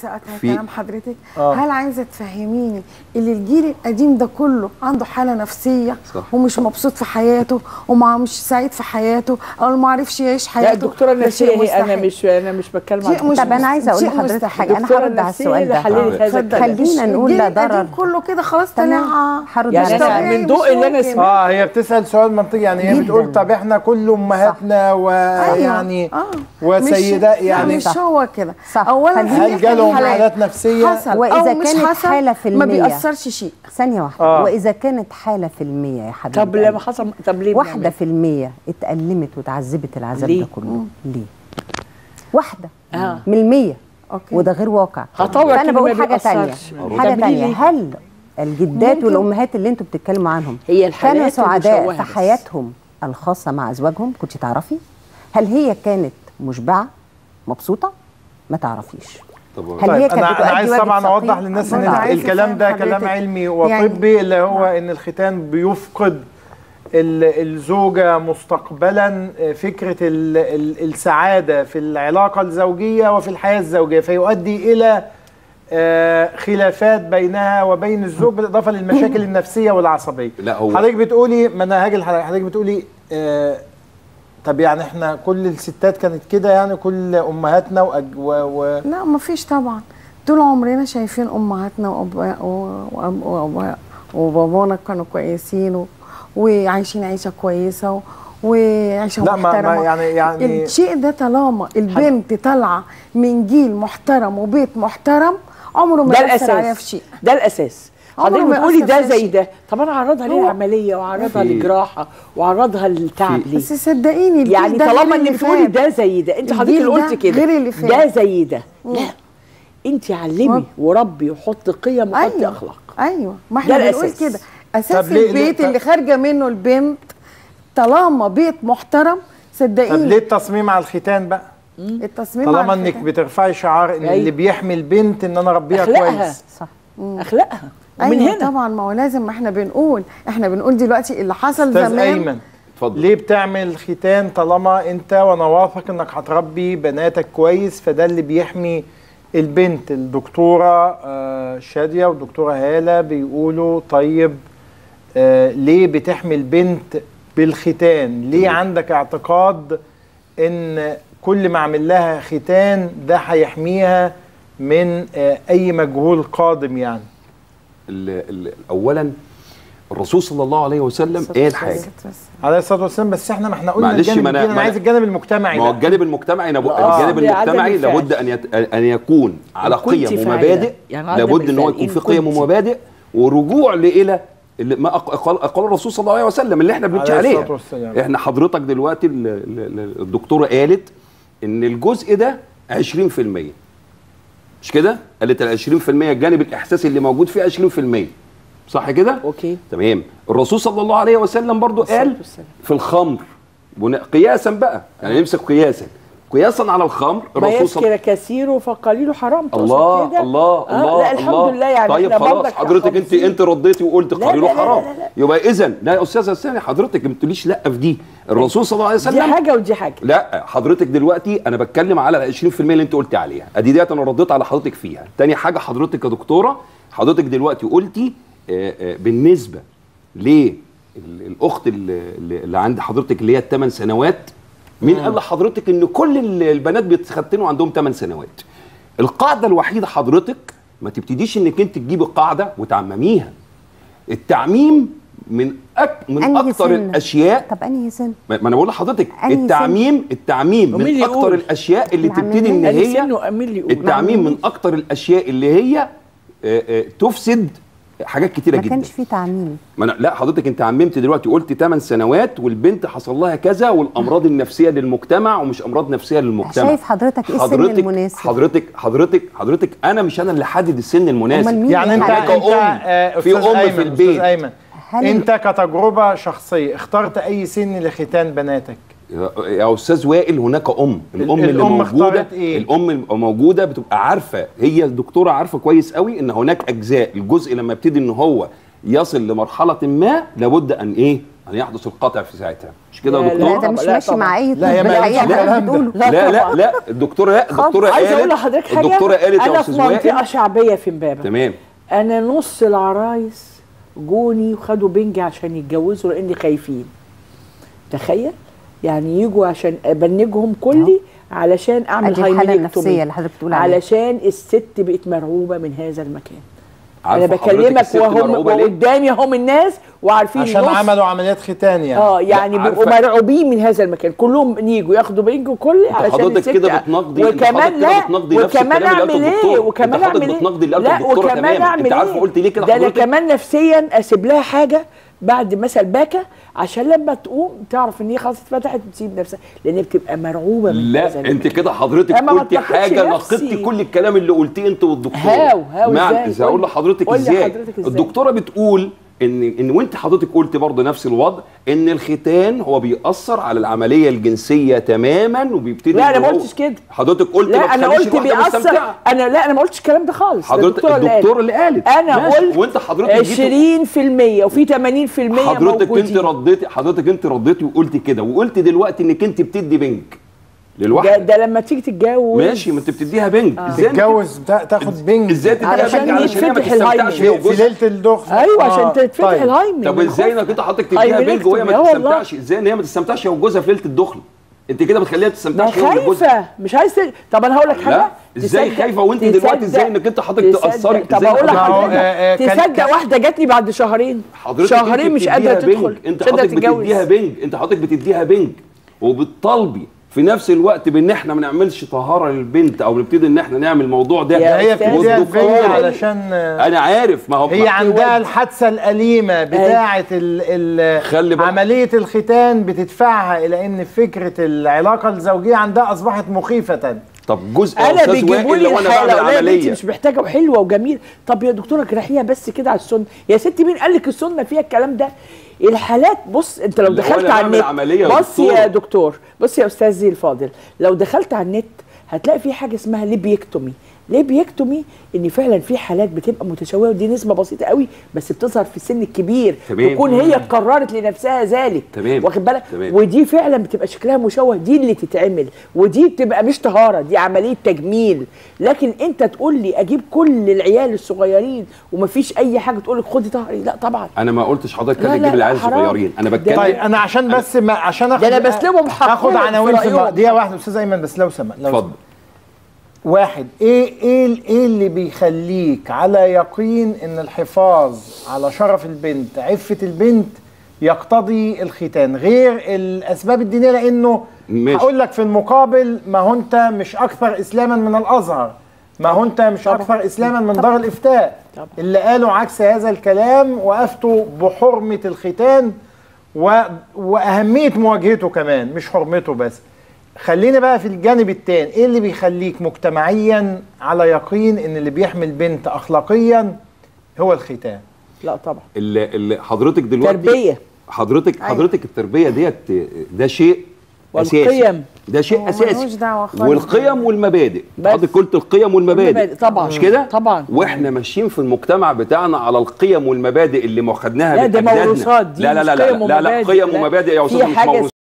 بس اقطع في- كلام حضرتك آه. هل عايزه تفهميني اللي الجيل القديم ده كله عنده حاله نفسيه صح. ومش مبسوط في حياته وما مش سعيد في حياته او ما عرفش يعيش حياته لا الدكتوره ده النفسيه شيء هي انا مستحيل. مش انا مش بتكلم شيء عن مش طب انا عايزه اقول شيء لحضرتك مستحيل. حاجه انا الدكتورة هرد على النفسية السؤال اللي ده حللت هذا اتفضل. الكلام خلينا نقول الجيل لا القديم ضرر. كله كده خلاص تمام. طلع هرد يعني على أنا السؤال. من ضوء اللي أنا سمعته. اه هي بتسال سؤال منطقي يعني هي جداً. بتقول طب احنا كل امهاتنا ويعني آه. وسيدات مش يعني مش هو كده صح. اولا خلينا- في هل جالهم حالات حالات نفسيه حصل وإذا أو مش كانت حصل حالة في ما المية. بيأثرش شيء ثانيه واحده آه. واذا كانت حاله في المية يا حبيبي طب لما حصل طب ليه واحده بنعمل؟ في المية اتألمت وتعذبت العذاب ليه؟ ده كله ليه واحده آه. من المية أوكي. وده غير واقع هطوع فانا كده بقول ما حاجه تانية بيأثرش. حاجه طب تانية ليه؟ هل الجدات ممكن. والامهات اللي انتوا بتتكلموا عنهم هي الحالات كانوا سعداء المشوهة في بس. حياتهم الخاصه مع ازواجهم كنت تعرفي هل هي كانت مشبعه مبسوطه ما تعرفيش طب هل هي كانت انا انا بتؤدي عايز واجب طبعا ثقيل؟ اوضح للناس ان برضه عايز الكلام ده أفهم كلام حضرتك. علمي يعني- وطبي اللي هو ان الختان بيفقد ال- الزوجة مستقبلا فكرة ال- ال- السعادة في العلاقة الزوجية وفي الحياة الزوجية فيؤدي إلى آه، خلافات بينها وبين الزوج بالإضافة للمشاكل النفسية والعصبية لا، هو- حضرتك بتقولي مناهج الحلقة حضرتك بتقولي آه، طب يعني احنا كل الستات كانت كده يعني كل امهاتنا وأج... و... و... لا ما فيش طبعا طول عمرنا شايفين امهاتنا وأبا- و- وأب- وأبا- وبابانا كانوا كويسين و... وعايشين عيشه كويسه و... وعيشه لا، ما- ما محترمه يعني- يعني- الشيء ده طالما البنت طالعه من جيل محترم وبيت محترم عمره ما ده يأثر عليها في الاساس شيء ده الاساس عمره حضرتك ما بتقولي يأثر ده فيها زي شيء. ده طب انا اعرضها ليه هو- عمليه واعرضها في- لجراحه واعرضها للتعب ليه بس صدقيني الجيل يعني ده غير طالما اللي انك بتقولي فات. ده زي ده انت حضرتك الجيل اللي ده قلت كده غير اللي فات. ده زي ده لا انت علمي مم. وربي وحطي قيم وحطي ايوه اخلاق ايوه ما ده احنا بنقول الأساس. كده اساس طب ليه- ليه- البيت طب- اللي خارجه منه البنت طالما بيت محترم طب صدقيني ليه التصميم على الختان بقى التصميم طالما على انك الختان. بترفعي شعار ان أيوة. اللي بيحمي البنت ان انا اربيها اخلاقها كويس صح اخلاقها ومن ايوه هنا طبعا ما هو لازم ما احنا بنقول احنا بنقول دلوقتي اللي حصل استاذ زمان ايمن اتفضل ليه بتعمل ختان طالما انت وانا واثق انك هتربي بناتك كويس فده اللي بيحمي البنت الدكتوره آه، شاديه والدكتوره هاله بيقولوا طيب آه، ليه بتحمي البنت بالختان ليه عندك اعتقاد ان كل ما اعمل لها ختان ده هيحميها من آه، اي مجهول قادم يعني ال- ال- اولا الرسول صلى الله عليه وسلم قال حاجه عليه الصلاه والسلام بس احنا ما احنا قلنا معلش، الجانب ما أنا- الديني انا ما عايز أنا- الجانب المجتمعي ما هو بقى. الجانب المجتمعي لابد آه، الجانب بعدم المجتمعي الفعل. لابد ان يت... ان يكون على وكنت قيم فاعلة. ومبادئ يعني عدم لابد ان هو الفعل. يكون في إن قيم كنت. ومبادئ ورجوع لإلى اللي ما أق- قال قال الرسول صلى الله عليه وسلم اللي احنا بنمشي عليه عليها الصلاة والسلام. احنا حضرتك دلوقتي ال- ال- ال- الدكتوره قالت ان الجزء ده 20% مش كده؟ قالت ال 20% الجانب الاحساسي اللي موجود فيه 20% صح كده؟ اوكي تمام الرسول صلى الله عليه وسلم برضو قال والسلام. في الخمر بناء- قياسا بقى يعني نمسك قياسا قياسا على الخمر ما الرسول صلى يسكر كثيره فقليله حرام تقصد الله كده؟ الله آه الله لا الحمد الله. لله يعني طيب إحنا خلاص برضك حضرتك انت حافظين. انت رديتي وقلت لا، قليله لا، لا، حرام لا، لا. يبقى اذا لا يا استاذه ثاني حضرتك ما تقوليش لا في دي الرسول صلى الله عليه دي وسلم حاجه ودي حاجه لا حضرتك دلوقتي انا بتكلم على ال 20% اللي انت قلت عليها ادي ديت انا رديت على حضرتك فيها تاني حاجه حضرتك يا دكتوره حضرتك دلوقتي قلتي آه، آه، بالنسبه للاخت اللي, اللي عند حضرتك اللي هي الثمان سنوات مين قال لحضرتك ان كل ال- البنات بيتختنوا عندهم 8 سنوات القاعده الوحيده حضرتك ما تبتديش انك انت تجيبي قاعده وتعمميها التعميم من أك من أنهي اكتر سن؟ الاشياء طب انهي سن ما ما انا بقول لحضرتك أنهي سن؟ التعميم التعميم ومين من اللي اكتر يقول؟ الاشياء اللي نعمم تبتدي ان مين؟ قال لي هي سنه مين اللي يقول التعميم من اكتر الاشياء اللي هي آه، آه، تفسد حاجات كتيره ما جدا كانش في تعميم ما أنا لا حضرتك انت عممت دلوقتي قلت 8 سنوات والبنت حصل لها كذا والامراض النفسيه للمجتمع ومش امراض نفسيه للمجتمع شايف حضرتك ايه السن حضرتك المناسب حضرتك حضرتك حضرتك انا مش انا اللي حدد السن المناسب أمال مين يعني انت اللي هناك انت أم. آه، في أستاذ أم في أيمن، البيت. أستاذ ايمن هل- انت كتجربه شخصيه اخترت اي سن لختان بناتك يا استاذ وائل هناك ام الام اللي الأم موجوده اختارت إيه؟ الام اللي موجوده بتبقى عارفه هي الدكتوره عارفه كويس قوي ان هناك اجزاء الجزء لما يبتدي ان هو يصل لمرحله ما لابد ان ايه ان يحدث القطع في ساعتها مش كده لا، يا لا، لا دكتور ده مش لا ماشي طبعا. مع اي لا، هي طب ما الحقيقه قالتش اللي الكلام ده. بتقوله لا لا لا طبعا. لا الدكتوره لا الدكتوره عايزه اقول قالت لحضرتك حاجه الدكتوره قالت يا انا في استاذ وائل منطقه شعبيه في امبابه تمام انا نص العرايس جوني وخدوا بنج عشان يتجوزوا لان خايفين تخيل يعني يجوا عشان ابنجهم كلي علشان اعمل ادي الحاله هايمينكتومي النفسيه اللي حضرتك بتقول عليها علشان الست بقت مرعوبه من هذا المكان انا عارفة حضرتك بكلمك الست وهم مرعوبة ليه؟ وقدامي هم الناس وعارفين عشان نص- عملوا عمليات ختان يعني اه يعني لا، بيبقوا عارفة- مرعوبين من هذا المكان كلهم يجوا ياخدوا بنج كلي انت علشان حضرتك الست كده بتناقضي- انت وكمان حضرتك كده لا بتناقضي نفس وكمان الكلام اللي اعمل قالته ايه الدكتور. وكمان انت حضرتك اعمل ايه بتناقضي اللي قالته لا الدكتورة وكمان تماما. اعمل انت عارفة ايه قلت ليه كده ده انا حضرتك؟ كمان نفسيا اسيب لها حاجه بعد مثل باكه عشان لما تقوم تعرف ان هي خلاص اتفتحت وتسيب نفسها لان بتبقى مرعوبه من هذا لا المكان. انت كده حضرتك انا ما قلتي بتناقضش حاجه نفسي. نقضتي كل الكلام اللي قلتيه انت والدكتور هاو- هاو معنى- ازاي؟ اقول قول- لحضرتك قول لي ازاي حضرتك ازاي؟ الدكتوره بتقول ان ان وانت حضرتك قلت برضه نفس الوضع ان الختان هو بيأثر على العمليه الجنسيه تماما وبيبتدي لا انا إن ما هو- قلتش كده حضرتك قلت ما لا انا تخليش قلت الواحدة بيأثر مستمتعة. انا لا انا ما قلتش الكلام ده خالص ده حضرتك الدكتورة اللي قالت. الدكتور اللي قالت انا ماشي. قلت وانت حضرتك جيت 20% وفي 80% حضرتك انت موجودين. رديتي حضرتك انت رديتي وقلتي كده وقلت دلوقتي انك انت بتدي بنج ده, للواحده ده لما تيجي تتجوز ماشي ما انت بتديها بنج ازاي انت- تتجوز بتا- تاخد بنج ازاي تديها علشان بنج علشان هي ما يتفتح تستمتعش الهايمن. هي في, في وجوزها ليله الدخل ايوه آه، عشان تتفتح طيب. الهايمن طب من ازاي خوف. انك انت حضرتك تديها أيوة بنج وهي نكتب. آه ما والله. تستمتعش ازاي ان هي ما تستمتعش هي وجوزها في ليله الدخل انت كده بتخليها ما تستمتعش هي وجوزها خايفه مش عايز تل... طب انا هقول لك حاجه لا ازاي تصدق- خايفه وانت دلوقتي ازاي تصدق- انك انت حضرتك تصدق- تاثري طب ازاي اقول حضرتك- ما هو، لحضرتك آه، آه، كان- تصدق كان- واحده جات لي بعد شهرين حضرتك شهرين انت مش بتديها قادره بنج. تدخل انت مش قادره حضرتك تتجوز بتديها بنج انت حضرتك بتديها بنج وبتطالبي في نفس الوقت بان احنا ما نعملش طهاره للبنت او نبتدي ان احنا نعمل الموضوع ده يا هي أستاذ. بتديها البنج والدكتورة- علشان آه، انا عارف ما هو هي عندها الحادثه الاليمه بتاعه ال خلي ال بالك. عمليه الختان بتدفعها الى ان فكره العلاقه الزوجيه عندها اصبحت مخيفه طب جزء يا انا استاذ بيجيبوا وائل لي لو انا الحاله بعمل لا يا بنتي عمليه مش محتاجه وحلوه وجميله طب يا دكتوره اجرحيها بس كده على السنه يا ستي مين قال لك السنه فيها الكلام ده الحالات بص انت لو اللي هو دخلت أنا على بعمل النت عملية يا بص دكتور. يا دكتور بص يا استاذي الفاضل لو دخلت على النت هتلاقي في حاجه اسمها ليبيكتومي ليبيكتومي ان فعلا في حالات بتبقى متشوهه ودي نسبه بسيطه قوي بس بتظهر في السن الكبير تمام. تكون هي قررت لنفسها ذلك تمام. واخد بالك تمام. ودي فعلا بتبقى شكلها مشوه دي اللي تتعمل ودي بتبقى مش طهاره دي عمليه تجميل لكن انت تقول لي اجيب كل العيال الصغيرين ومفيش اي حاجه تقول لك خدي طهري لا طبعا انا ما قلتش حضرتك لا، كده لا، تجيب العيال حرام. الصغيرين انا ده- بتكلم طيب انا عشان بس ما عشان اخد ده أنا بسلبهم حقهم اخد في عناوين في رأيهم. الموضوع دقيقه واحده استاذ ايمن بس لو سمحت لو اتفضل سمحت. واحد ايه ايه ايه اللي بيخليك على يقين ان الحفاظ على شرف البنت عفه البنت يقتضي الختان غير الاسباب الدينيه لانه ماشي. هقول لك في المقابل ما هو انت مش اكثر اسلاما من الازهر ما هو انت مش اكثر اسلاما من دار الافتاء طبعا. اللي قالوا عكس هذا الكلام وافتوا بحرمه الختان و... واهميه مواجهته كمان مش حرمته بس خلينا بقى في الجانب التاني ايه اللي بيخليك مجتمعيا على يقين ان اللي بيحمل بنت اخلاقيا هو الختان لا طبعا اللي, اللي حضرتك دلوقتي تربيه حضرتك أيوة. حضرتك التربيه ديت ده شيء اساسي والقيم. ده شيء هو اساسي ملوش دعوة خالص والقيم والمبادئ بس. حضرتك قلت القيم والمبادئ والمبادئ طبعا. مش كده طبعا. واحنا ماشيين في المجتمع بتاعنا على القيم والمبادئ اللي ما خدناها لا من ده أجدادنا. موروثات دي لا لا مش لا لا قيم لا, لا ومبادئ. قيم لا. ومبادئ يا في استاذ مش حاجة موروثات